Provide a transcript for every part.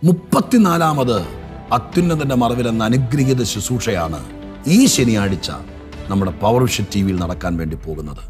മുപ്പത്തിനാലാമത് അത്യുന്നതന്റെ മറവിൽ എന്ന അനുഗ്രഹീത ശുശ്രൂഷയാണ് ഈ ശനിയാഴ്ച നമ്മുടെ പവർ വിഷൻ ടി വിയിൽ നടക്കാൻ വേണ്ടി പോകുന്നത്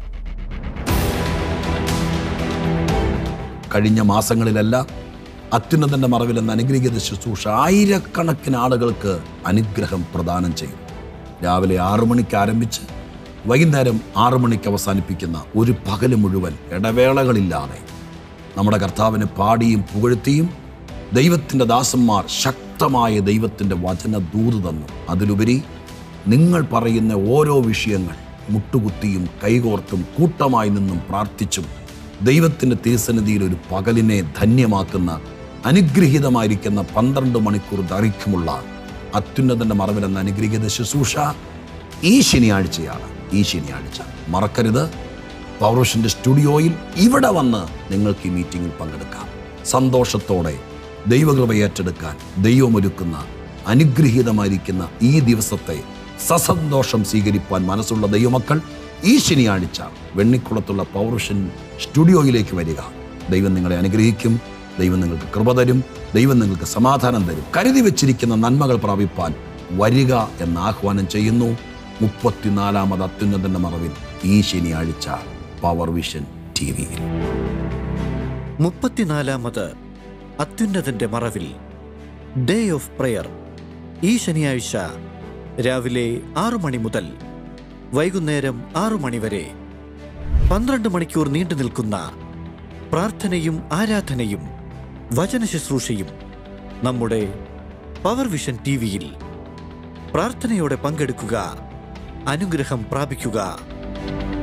കഴിഞ്ഞ മാസങ്ങളിലെല്ലാം അത്യുന്നതന്റെ മറവിൽ എന്ന അനുഗ്രഹീത ശുശ്രൂഷ ആയിരക്കണക്കിന് ആളുകൾക്ക് അനുഗ്രഹം പ്രദാനം ചെയ്യും രാവിലെ ആറു മണിക്ക് ആരംഭിച്ച് വൈകുന്നേരം ആറു മണിക്ക് അവസാനിപ്പിക്കുന്ന ഒരു പകല് മുഴുവൻ ഇടവേളകളില്ലാതെ നമ്മുടെ കർത്താവിനെ പാടിയും പുകഴ്ത്തിയും ദൈവത്തിൻ്റെ ദാസന്മാർ ശക്തമായ ദൈവത്തിൻ്റെ വചന ദൂത് തന്നു അതിലുപരി നിങ്ങൾ പറയുന്ന ഓരോ വിഷയങ്ങൾ മുട്ടുകുത്തിയും കൈകോർത്തും കൂട്ടമായി നിന്നും പ്രാർത്ഥിച്ചും ദൈവത്തിൻ്റെ തിരുസന്നിധിയിൽ ഒരു പകലിനെ ധന്യമാക്കുന്ന അനുഗ്രഹീതമായിരിക്കുന്ന പന്ത്രണ്ട് മണിക്കൂർ ദൈർഘ്യമുള്ള അത്യുന്നതൻ്റെ മറവിലെന്ന അനുഗ്രഹീത ശുശ്രൂഷ ഈ ശനിയാഴ്ചയാണ് ഈ ശനിയാഴ്ച മറക്കരുത് പൗരുഷന്റെ സ്റ്റുഡിയോയിൽ ഇവിടെ വന്ന് നിങ്ങൾക്ക് ഈ മീറ്റിംഗിൽ പങ്കെടുക്കാം സന്തോഷത്തോടെ ദൈവകൃപ ഏറ്റെടുക്കാൻ ദൈവമൊരുക്കുന്ന അനുഗ്രഹീതമായിരിക്കുന്ന ഈ ദിവസത്തെ സസന്തോഷം സ്വീകരിപ്പാൻ മനസ്സുള്ള ദൈവമക്കൾ ഈ ശനിയാഴ്ച വെണ്ണിക്കുളത്തുള്ള പൗരുഷൻ സ്റ്റുഡിയോയിലേക്ക് വരിക ദൈവം നിങ്ങളെ അനുഗ്രഹിക്കും ദൈവം നിങ്ങൾക്ക് കൃപ തരും ദൈവം നിങ്ങൾക്ക് സമാധാനം തരും കരുതി വെച്ചിരിക്കുന്ന നന്മകൾ പ്രാപിപ്പാൻ വരിക എന്ന് ആഹ്വാനം ചെയ്യുന്നു മുപ്പത്തിനാലാമത് അത്യുന്നതന്റെ മറവിൽ ഈ ശനിയാഴ്ച പവർ വിഷൻ ടി വിയിൽ മുപ്പത്തിനാലാമത് അത്യുന്നതന്റെ മറവിൽ ഡേ ഓഫ് പ്രയർ ഈ ശനിയാഴ്ച രാവിലെ ആറു മണി മുതൽ വൈകുന്നേരം ആറു മണി വരെ പന്ത്രണ്ട് മണിക്കൂർ നീണ്ടു നിൽക്കുന്ന പ്രാർത്ഥനയും ആരാധനയും വചന ശുശ്രൂഷയും നമ്മുടെ പവർ വിഷൻ ടി വിയിൽ പ്രാർത്ഥനയോടെ പങ്കെടുക്കുക അനുഗ്രഹം പ്രാപിക്കുക